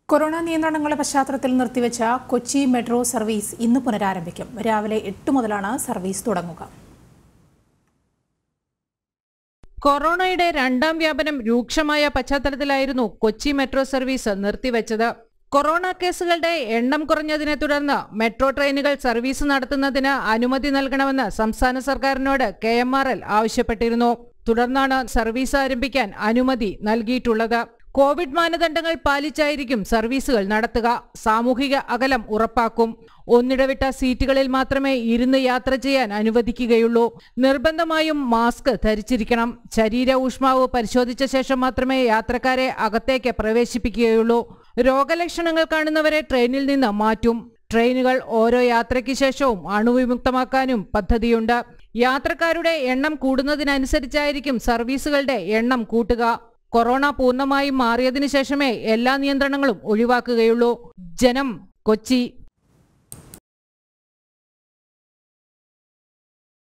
corona നിയന്ത്രണങ്ങളുടെ പശ്ചാത്തലത്തിൽ നിർത്തിവെച്ച Kochi metro service ഇന്ന് പുനരാരംഭിക്കും രാവിലെ എട്ട് മുതലാണ് സർവീസ് തുടങ്ങുക കൊറോണയുടെ രണ്ടാം വ്യാപനം രൂക്ഷമായ പശ്ചാത്തലത്തിലായിരുന്നു കൊച്ചി മെട്രോ സർവീസ് നിർത്തിവെച്ചത് കൊറോണ കേസുകളുടെ എണ്ണം കുറഞ്ഞതിനെ തുടർന്ന് മെട്രോ ട്രെയിനുകൾ സർവീസ് നടത്തുന്നതിന് അനുമതി നൽകണമെന്ന് സംസ്ഥാന സർക്കാരിനോട് കെ എം ആർ എൽ ആവശ്യപ്പെട്ടിരുന്നു തുടർന്നാണ് സർവീസ് ആരംഭിക്കാൻ അനുമതി നൽകിയിട്ടുള്ളത് കോവിഡ് മാനദണ്ഡങ്ങൾ പാലിച്ചായിരിക്കും സർവീസുകൾ നടത്തുക സാമൂഹിക അകലം ഉറപ്പാക്കും ഒന്നിടവിട്ട സീറ്റുകളിൽ മാത്രമേ ഇരുന്ന് യാത്ര ചെയ്യാൻ അനുവദിക്കുകയുള്ളൂ നിർബന്ധമായും മാസ്ക് ധരിച്ചിരിക്കണം ശരീര ഊഷ്മാവ് പരിശോധിച്ച ശേഷം മാത്രമേ യാത്രക്കാരെ അകത്തേക്ക് പ്രവേശിപ്പിക്കുകയുള്ളൂ രോഗലക്ഷണങ്ങൾ കാണുന്നവരെ ട്രെയിനിൽ നിന്ന് മാറ്റും ട്രെയിനുകൾ ഓരോ യാത്രയ്ക്ക് ശേഷവും അണുവിമുക്തമാക്കാനും പദ്ധതിയുണ്ട് യാത്രക്കാരുടെ എണ്ണം കൂടുന്നതിനനുസരിച്ചായിരിക്കും സർവീസുകളുടെ എണ്ണം കൂട്ടുക കൊറോണ പൂർണ്ണമായും മാറിയതിനു ശേഷമേ എല്ലാ നിയന്ത്രണങ്ങളും ഒഴിവാക്കുകയുള്ളൂ ജനം കൊച്ചി